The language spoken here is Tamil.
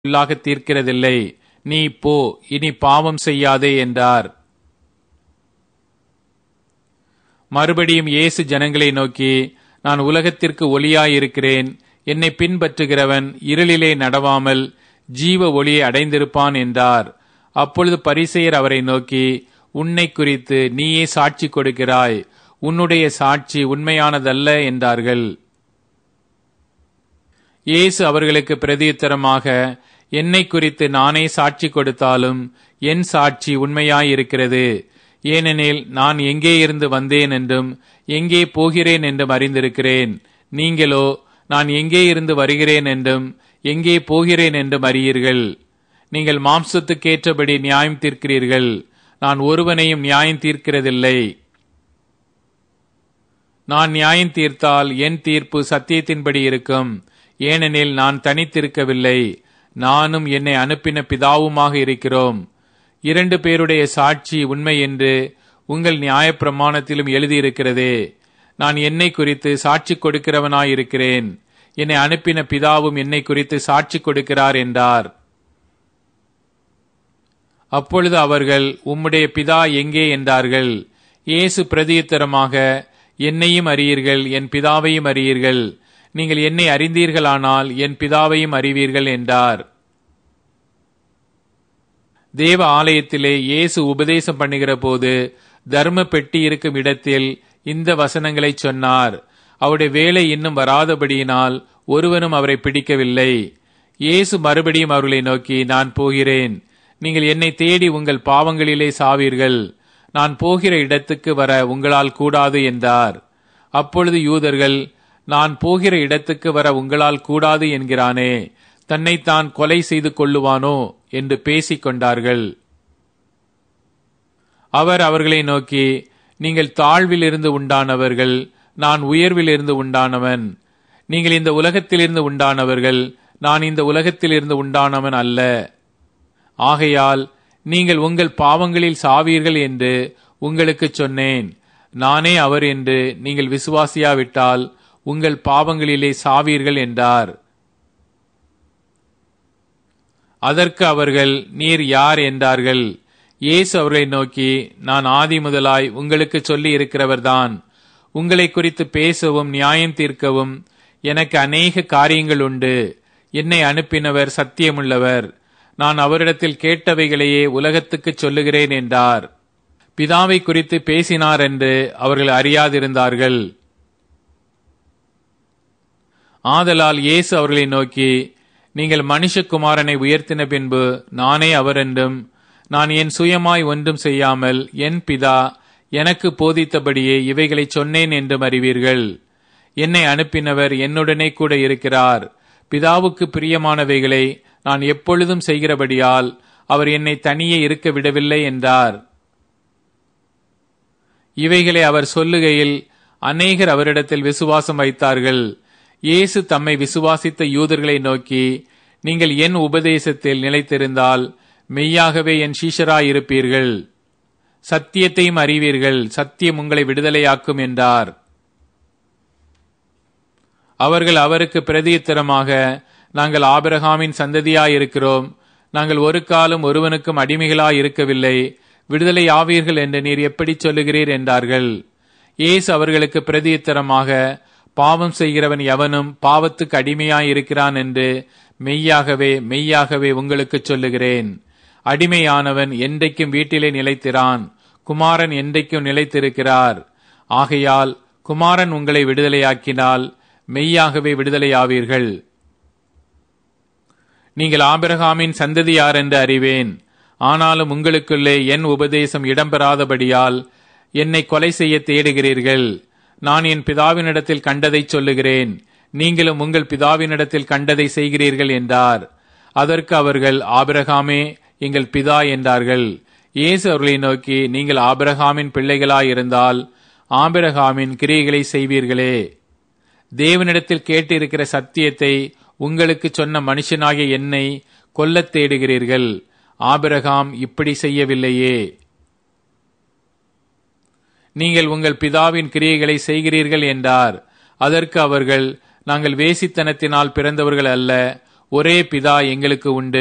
உள்ளாக தீர்க்கிறதில்லை நீ போ இனி பாவம் செய்யாதே என்றார் மறுபடியும் இயேசு ஜனங்களை நோக்கி நான் உலகத்திற்கு ஒளியாயிருக்கிறேன் என்னை பின்பற்றுகிறவன் இருளிலே நடவாமல் ஜீவ ஒளியை அடைந்திருப்பான் என்றார் அப்பொழுது பரிசெயர் அவரை நோக்கி உன்னை குறித்து நீயே சாட்சி கொடுக்கிறாய் உன்னுடைய சாட்சி உண்மையானதல்ல என்றார்கள் இயேசு அவர்களுக்கு பிரதியுத்தரமாக என்னை குறித்து நானே சாட்சி கொடுத்தாலும் என் சாட்சி உண்மையாயிருக்கிறது ஏனெனில் நான் எங்கே இருந்து வந்தேன் என்றும் எங்கே போகிறேன் என்றும் அறிந்திருக்கிறேன் நீங்களோ நான் எங்கே இருந்து வருகிறேன் என்றும் எங்கே போகிறேன் என்றும் அறியீர்கள் நீங்கள் மாம்சத்துக்கேற்றபடி நியாயம் தீர்க்கிறீர்கள் நான் ஒருவனையும் நியாயம் தீர்க்கிறதில்லை நான் நியாயம் தீர்த்தால் என் தீர்ப்பு சத்தியத்தின்படி இருக்கும் ஏனெனில் நான் தனித்திருக்கவில்லை நானும் என்னை அனுப்பின பிதாவுமாக இருக்கிறோம் இரண்டு பேருடைய சாட்சி உண்மை என்று உங்கள் நியாயப்பிரமாணத்திலும் எழுதியிருக்கிறதே நான் என்னை குறித்து சாட்சி கொடுக்கிறவனாயிருக்கிறேன் என்னை அனுப்பின பிதாவும் என்னை குறித்து சாட்சி கொடுக்கிறார் என்றார் அப்பொழுது அவர்கள் உம்முடைய பிதா எங்கே என்றார்கள் இயேசு பிரதியுத்தரமாக என்னையும் அறியீர்கள் என் பிதாவையும் அறியீர்கள் நீங்கள் என்னை அறிந்தீர்களானால் என் பிதாவையும் அறிவீர்கள் என்றார் தேவ ஆலயத்திலே இயேசு உபதேசம் பண்ணுகிற போது தர்ம பெட்டி இருக்கும் இடத்தில் இந்த வசனங்களை சொன்னார் அவருடைய வேலை இன்னும் வராதபடியினால் ஒருவனும் அவரை பிடிக்கவில்லை இயேசு மறுபடியும் அவர்களை நோக்கி நான் போகிறேன் நீங்கள் என்னை தேடி உங்கள் பாவங்களிலே சாவீர்கள் நான் போகிற இடத்துக்கு வர உங்களால் கூடாது என்றார் அப்பொழுது யூதர்கள் நான் போகிற இடத்துக்கு வர உங்களால் கூடாது என்கிறானே தன்னைத்தான் கொலை செய்து கொள்ளுவானோ என்று பேசிக் கொண்டார்கள் அவர் அவர்களை நோக்கி நீங்கள் தாழ்வில் இருந்து உண்டானவர்கள் நான் உயர்வில் இருந்து உண்டானவன் நீங்கள் இந்த உலகத்திலிருந்து உண்டானவர்கள் நான் இந்த உலகத்திலிருந்து உண்டானவன் அல்ல ஆகையால் நீங்கள் உங்கள் பாவங்களில் சாவீர்கள் என்று உங்களுக்கு சொன்னேன் நானே அவர் என்று நீங்கள் விசுவாசியாவிட்டால் உங்கள் பாவங்களிலே சாவீர்கள் என்றார் அதற்கு அவர்கள் நீர் யார் என்றார்கள் இயேசு அவர்களை நோக்கி நான் ஆதி முதலாய் உங்களுக்கு சொல்லி இருக்கிறவர்தான் உங்களை குறித்து பேசவும் நியாயம் தீர்க்கவும் எனக்கு அநேக காரியங்கள் உண்டு என்னை அனுப்பினவர் சத்தியமுள்ளவர் நான் அவரிடத்தில் கேட்டவைகளையே உலகத்துக்கு சொல்லுகிறேன் என்றார் பிதாவை குறித்து பேசினார் என்று அவர்கள் அறியாதிருந்தார்கள் ஆதலால் இயேசு அவர்களை நோக்கி நீங்கள் மனுஷகுமாரனை உயர்த்தின பின்பு நானே அவர் என்றும் நான் என் சுயமாய் ஒன்றும் செய்யாமல் என் பிதா எனக்கு போதித்தபடியே இவைகளை சொன்னேன் என்றும் அறிவீர்கள் என்னை அனுப்பினவர் என்னுடனே கூட இருக்கிறார் பிதாவுக்கு பிரியமானவைகளை நான் எப்பொழுதும் செய்கிறபடியால் அவர் என்னை தனியே இருக்க விடவில்லை என்றார் இவைகளை அவர் சொல்லுகையில் அநேகர் அவரிடத்தில் விசுவாசம் வைத்தார்கள் இயேசு தம்மை விசுவாசித்த யூதர்களை நோக்கி நீங்கள் என் உபதேசத்தில் நிலைத்திருந்தால் மெய்யாகவே என் சீஷராயிருப்பீர்கள் சத்தியத்தையும் அறிவீர்கள் சத்தியம் உங்களை விடுதலையாக்கும் என்றார் அவர்கள் அவருக்கு பிரதியுத்தரமாக நாங்கள் ஆபிரகாமின் சந்ததியாயிருக்கிறோம் நாங்கள் ஒரு காலம் ஒருவனுக்கும் அடிமைகளாய் இருக்கவில்லை விடுதலை ஆவீர்கள் என்று நீர் எப்படி சொல்லுகிறீர் என்றார்கள் இயேசு அவர்களுக்கு பிரதியுத்தரமாக பாவம் செய்கிறவன் எவனும் பாவத்துக்கு அடிமையாய் இருக்கிறான் என்று மெய்யாகவே மெய்யாகவே உங்களுக்கு சொல்லுகிறேன் அடிமையானவன் என்றைக்கும் வீட்டிலே நிலைத்திரான் குமாரன் என்றைக்கும் நிலைத்திருக்கிறார் ஆகையால் குமாரன் உங்களை விடுதலையாக்கினால் மெய்யாகவே விடுதலையாவீர்கள் நீங்கள் ஆபிரகாமின் சந்ததியார் என்று அறிவேன் ஆனாலும் உங்களுக்குள்ளே என் உபதேசம் இடம்பெறாதபடியால் என்னை கொலை செய்ய தேடுகிறீர்கள் நான் என் பிதாவினிடத்தில் கண்டதை சொல்லுகிறேன் நீங்களும் உங்கள் பிதாவினிடத்தில் கண்டதை செய்கிறீர்கள் என்றார் அதற்கு அவர்கள் ஆபிரகாமே எங்கள் பிதா என்றார்கள் இயேசு அவர்களை நோக்கி நீங்கள் ஆபிரகாமின் பிள்ளைகளாயிருந்தால் ஆபிரகாமின் கிரியைகளை செய்வீர்களே தேவனிடத்தில் கேட்டிருக்கிற சத்தியத்தை உங்களுக்கு சொன்ன மனுஷனாகிய என்னை கொல்லத் தேடுகிறீர்கள் ஆபிரகாம் இப்படி செய்யவில்லையே நீங்கள் உங்கள் பிதாவின் கிரியைகளை செய்கிறீர்கள் என்றார் அதற்கு அவர்கள் நாங்கள் வேசித்தனத்தினால் பிறந்தவர்கள் அல்ல ஒரே பிதா எங்களுக்கு உண்டு